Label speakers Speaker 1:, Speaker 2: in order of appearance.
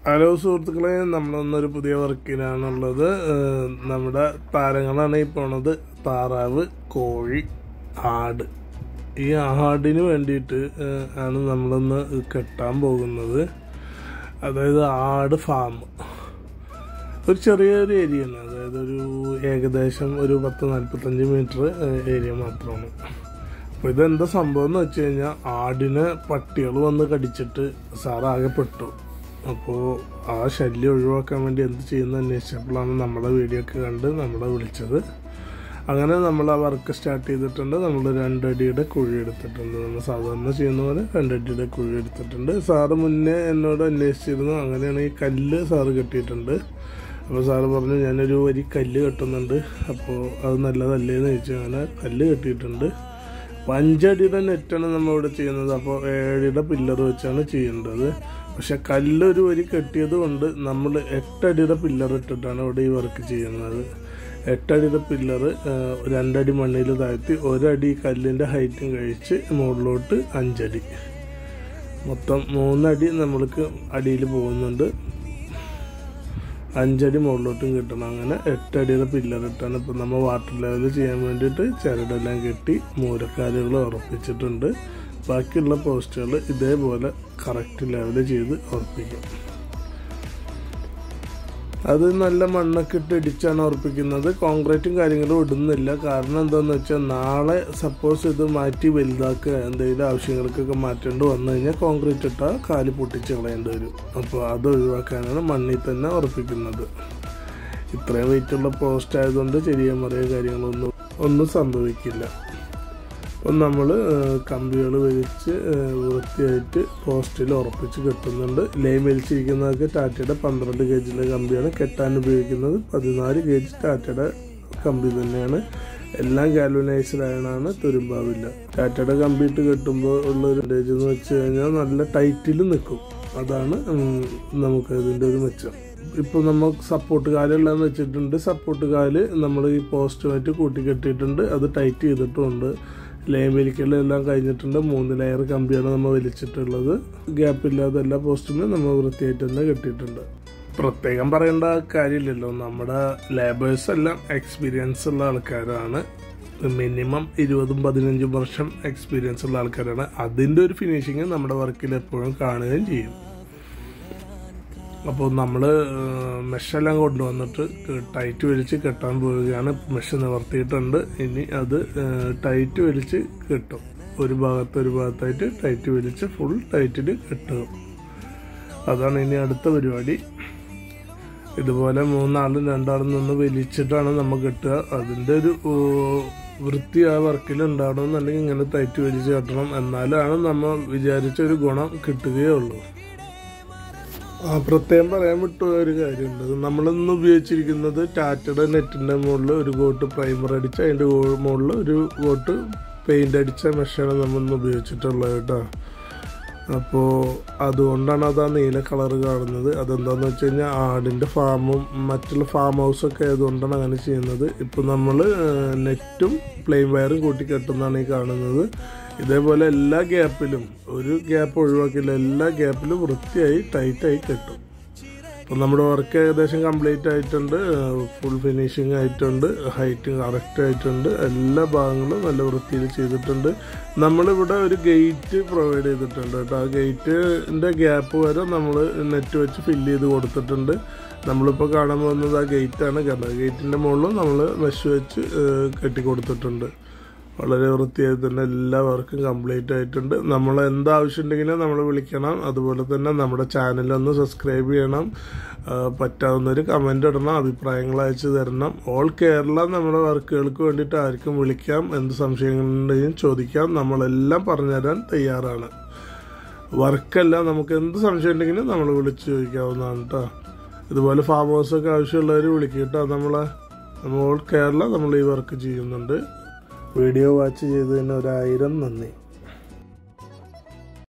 Speaker 1: hello സുഹൃത്തുക്കളെ നമ്മളൊന്നൊരു പുതിയ വർക്കിനാണുള്ളത് ഏഹ് നമ്മുടെ താരങ്ങളാണ് ഈ പോണത് താറാവ് കോഴി ആട് ഈ ആടിന് വേണ്ടിയിട്ട് ഏഹ് ആണ് നമ്മളൊന്ന് കെട്ടാൻ പോകുന്നത് അതായത് ആട് ഫാം ഒരു ചെറിയൊരു ഏരിയയാണ് അതായത് ഒരു ഏകദേശം ഒരു പത്ത് നാൽപ്പത്തഞ്ച് മീറ്റർ ഏരിയ മാത്രമാണ് അപ്പോൾ ഇതെന്താ സംഭവം എന്ന് വെച്ച് കഴിഞ്ഞാൽ ആടിനെ പട്ടികൾ വന്ന് കടിച്ചിട്ട് സാറാകെ പെട്ടു അപ്പോൾ ആ ശല്യം ഒഴിവാക്കാൻ വേണ്ടി എന്ത് ചെയ്യുന്ന അന്വേഷിച്ചപ്പോഴാണ് നമ്മുടെ വീഡിയോ ഒക്കെ കണ്ട് നമ്മളെ വിളിച്ചത് അങ്ങനെ നമ്മൾ ആ വർക്ക് സ്റ്റാർട്ട് ചെയ്തിട്ടുണ്ട് നമ്മൾ രണ്ടടിയുടെ കുഴി എടുത്തിട്ടുണ്ട് നമ്മൾ സാധാരണ ചെയ്യുന്ന പോലെ രണ്ടടിയുടെ കുഴി എടുത്തിട്ടുണ്ട് സാറ് മുന്നേ എന്നോട് അന്വേഷിച്ചിരുന്നു അങ്ങനെയാണ് ഈ കല്ല് സാറ് കെട്ടിയിട്ടുണ്ട് അപ്പോൾ സാറ് പറഞ്ഞു ഞാനൊരു വരി കല്ല് കെട്ടുന്നുണ്ട് അപ്പോൾ അത് നല്ലതല്ലേന്ന് ചോദിച്ചു അങ്ങനെ കല്ല് കെട്ടിയിട്ടുണ്ട് അപ്പോൾ അഞ്ചടിയുടെ നെറ്റാണ് നമ്മളിവിടെ ചെയ്യുന്നത് അപ്പോൾ ഏഴടിയുടെ പില്ലർ വെച്ചാണ് ചെയ്യേണ്ടത് പക്ഷെ കല്ലൊരു വരി കെട്ടിയത് കൊണ്ട് നമ്മൾ എട്ടടിയുടെ പില്ലർ ഇട്ടിട്ടാണ് ഇവിടെ ഈ വർക്ക് ചെയ്യുന്നത് എട്ടടിയുടെ പില്ലർ രണ്ടടി മണ്ണിൽ താഴ്ത്തി ഒരടി കല്ലിൻ്റെ ഹൈറ്റും കഴിച്ച് മുകളിലോട്ട് അഞ്ചടി മൊത്തം മൂന്നടി നമ്മൾക്ക് അടിയിൽ പോകുന്നുണ്ട് അഞ്ചടി മുകളിലോട്ടും കിട്ടണം അങ്ങനെ എട്ടടിയുടെ പില്ലർ ഇട്ടാണ് ഇപ്പം നമ്മൾ വാട്ടർ ലെവൽ ചെയ്യാൻ വേണ്ടിയിട്ട് ചരടെല്ലാം കെട്ടി മൂലക്കാലുകൾ ഉറപ്പിച്ചിട്ടുണ്ട് ബാക്കിയുള്ള പോസ്റ്റുകൾ ഇതേപോലെ കറക്റ്റ് ലെവൽ ചെയ്ത് ഉറപ്പിക്കും അത് നല്ല മണ്ണൊക്കെ ഇട്ട് ഇടിച്ചാണ് ഉറപ്പിക്കുന്നത് കോൺക്രീറ്റും കാര്യങ്ങളും ഇടുന്നില്ല കാരണം എന്താണെന്ന് വെച്ചാൽ നാളെ സപ്പോസ് ഇത് മാറ്റി വലുതാക്കുക എന്തെങ്കിലും ആവശ്യങ്ങൾക്കൊക്കെ മാറ്റേണ്ടി വന്നു കഴിഞ്ഞാൽ കോൺക്രീറ്റ് ഇട്ടാൽ കാല് പൊട്ടിച്ച് കളയേണ്ടി വരും അപ്പോൾ അത് ഒഴിവാക്കാനാണ് മണ്ണിൽ തന്നെ ഉറപ്പിക്കുന്നത് ഇത്രയും വെയിറ്റുള്ള പോസ്റ്റ് ആയതുകൊണ്ട് ചെറിയ മറിയ കാര്യങ്ങളൊന്നും ഒന്നും സംഭവിക്കില്ല അപ്പം നമ്മൾ കമ്പികൾ വലിച്ച് വൃത്തിയായിട്ട് പോസ്റ്റിൽ ഉറപ്പിച്ച് കെട്ടുന്നുണ്ട് ലൈൻ വലിച്ചിരിക്കുന്നതൊക്കെ ടാറ്റയുടെ പന്ത്രണ്ട് ഗേജിലെ കമ്പിയാണ് കെട്ടാൻ ഉപയോഗിക്കുന്നത് പതിനാല് ഗേജ് ടാറ്റയുടെ കമ്പി തന്നെയാണ് എല്ലാം ഗാൽവനൈസ്ഡ് അയണാണ് തുരുമ്പാവില്ല ടാറ്റയുടെ കമ്പി ഇട്ട് കെട്ടുമ്പോൾ ഉള്ള ഒരു അഡ്വാൻറ്റേജ് എന്ന് വെച്ച് കഴിഞ്ഞാൽ നല്ല ടൈറ്റിൽ നിൽക്കും അതാണ് നമുക്ക് ഇതിൻ്റെ ഒരു മെച്ചം ഇപ്പോൾ നമ്മൾ സപ്പോർട്ട് കാലെല്ലാം വെച്ചിട്ടുണ്ട് സപ്പോർട്ട് കാല് നമ്മൾ ഈ പോസ്റ്റുമായിട്ട് കൂട്ടി കെട്ടിയിട്ടുണ്ട് അത് ടൈറ്റ് ചെയ്തിട്ടുമുണ്ട് ലൈൻ വലിക്കലെല്ലാം കഴിഞ്ഞിട്ടുണ്ട് മൂന്ന് ലെയർ കമ്പിയാണ് നമ്മൾ വലിച്ചിട്ടുള്ളത് ഗ്യാപ്പില്ലാതെ എല്ലാ പോസ്റ്റിനും നമ്മൾ വൃത്തിയായിട്ട് തന്നെ കെട്ടിയിട്ടുണ്ട് പ്രത്യേകം പറയേണ്ട കാര്യമില്ലല്ലോ നമ്മുടെ ലേബേഴ്സ് എല്ലാം എക്സ്പീരിയൻസ് ഉള്ള ആൾക്കാരാണ് മിനിമം ഇരുപതും പതിനഞ്ചും വർഷം എക്സ്പീരിയൻസ് ഉള്ള ആൾക്കാരാണ് അതിൻ്റെ ഒരു ഫിനിഷിങ് നമ്മുടെ വർക്കിൽ എപ്പോഴും കാണുകയും ചെയ്യും അപ്പോൾ നമ്മൾ മെഷെല്ലാം കൊണ്ടുവന്നിട്ട് ടൈറ്റ് വലിച്ച് കെട്ടാൻ പോവുകയാണ് മെഷ് നിവർത്തിയിട്ടുണ്ട് ഇനി അത് ടൈറ്റ് വലിച്ച് കെട്ടും ഒരു ഭാഗത്ത് ഒരു ഭാഗത്തായിട്ട് ടൈറ്റ് വലിച്ച് ഫുൾ ടൈറ്റിൽ കെട്ടുക അതാണ് ഇനി അടുത്ത പരിപാടി ഇതുപോലെ മൂന്നാളും രണ്ടാളും നിന്ന് വലിച്ചിട്ടാണ് നമ്മൾ കെട്ടുക അതിൻ്റെ ഒരു വൃത്തി ആ വർക്കിൽ ഉണ്ടാവണമെന്നുണ്ടെങ്കിൽ ഇങ്ങനെ ടൈറ്റ് വലിച്ച് കെട്ടണം എന്നാലാണ് നമ്മൾ വിചാരിച്ച ഒരു ഗുണം കിട്ടുകയുള്ളൂ ആ പ്രത്യേകം പറയാൻ വിട്ട ഒരു കാര്യമുണ്ട് നമ്മളിന്ന് ഉപയോഗിച്ചിരിക്കുന്നത് ടാറ്റയുടെ നെറ്റിൻ്റെ മുകളിൽ ഒരു കോട്ട് പ്രൈമർ അടിച്ച് അതിൻ്റെ മുകളിൽ ഒരു കോട്ട് പെയിൻ്റ് അടിച്ച മെഷാണ് നമ്മളിന്ന് ഉപയോഗിച്ചിട്ടുള്ളത് കേട്ടോ അപ്പോൾ അതുകൊണ്ടാണ് അത് ആ നീല കളർ കാണുന്നത് അതെന്താണെന്ന് വെച്ച് കഴിഞ്ഞാൽ ആടിൻ്റെ ഫാമും മറ്റുള്ള ഫാം ഹൗസൊക്കെ ആയതുകൊണ്ടാണ് അങ്ങനെ ചെയ്യുന്നത് ഇപ്പോൾ നമ്മൾ നെറ്റും പ്ലെയിൻ വയറും കൂട്ടി കെട്ടുന്നതാണ് ഈ കാണുന്നത് ഇതേപോലെ എല്ലാ ഗ്യാപ്പിലും ഒരു ഗ്യാപ്പ് ഒഴിവാക്കില്ല എല്ലാ ഗ്യാപ്പിലും വൃത്തിയായി ടൈറ്റായി കെട്ടും അപ്പം നമ്മുടെ വർക്ക് ഏകദേശം കംപ്ലീറ്റ് ആയിട്ടുണ്ട് ഫുൾ ഫിനിഷിങ് ആയിട്ടുണ്ട് ഹൈറ്റ് കറക്റ്റ് ആയിട്ടുണ്ട് എല്ലാ ഭാഗങ്ങളും നല്ല വൃത്തിയിൽ ചെയ്തിട്ടുണ്ട് നമ്മളിവിടെ ഒരു ഗേറ്റ് പ്രൊവൈഡ് ചെയ്തിട്ടുണ്ട് കേട്ടോ ആ ഗേറ്റിൻ്റെ ഗ്യാപ്പ് വരെ നമ്മൾ നെറ്റ് വെച്ച് ഫില്ല് ചെയ്ത് കൊടുത്തിട്ടുണ്ട് നമ്മളിപ്പോൾ കാണാൻ പോകുന്നത് ആ ഗേറ്റാണ് കണ്ടത് ഗേറ്റിൻ്റെ മുകളിലും നമ്മൾ മെഷ് വെച്ച് കെട്ടി കൊടുത്തിട്ടുണ്ട് വളരെ വൃത്തിയായി തന്നെ എല്ലാ വർക്കും കംപ്ലീറ്റ് ആയിട്ടുണ്ട് നമ്മൾ എന്താവശ്യം ഉണ്ടെങ്കിലും നമ്മൾ വിളിക്കണം അതുപോലെ തന്നെ നമ്മുടെ ചാനലൊന്ന് സബ്സ്ക്രൈബ് ചെയ്യണം പറ്റാവുന്നൊരു കമൻ്റ് ഇടണം അഭിപ്രായങ്ങൾ അയച്ചു തരണം ഓൾ കേരള നമ്മുടെ വർക്കുകൾക്ക് വേണ്ടിയിട്ട് ആർക്കും വിളിക്കാം എന്ത് സംശയങ്ങളുണ്ടെങ്കിലും ചോദിക്കാം നമ്മളെല്ലാം പറഞ്ഞുതരാൻ തയ്യാറാണ് വർക്കെല്ലാം നമുക്ക് എന്ത് സംശയം ഉണ്ടെങ്കിലും നമ്മൾ വിളിച്ച് ചോദിക്കാവുന്നതാണ് കേട്ടോ ഇതുപോലെ ഫാം ഹൗസൊക്കെ ആവശ്യമുള്ളവർ വിളിക്കും കേട്ടോ നമ്മളെ നമ്മൾ ഓൾ കേരള നമ്മൾ ഈ വർക്ക് ചെയ്യുന്നുണ്ട് വീഡിയോ വാച്ച് ചെയ്തതിന് ഒരായിരം നന്ദി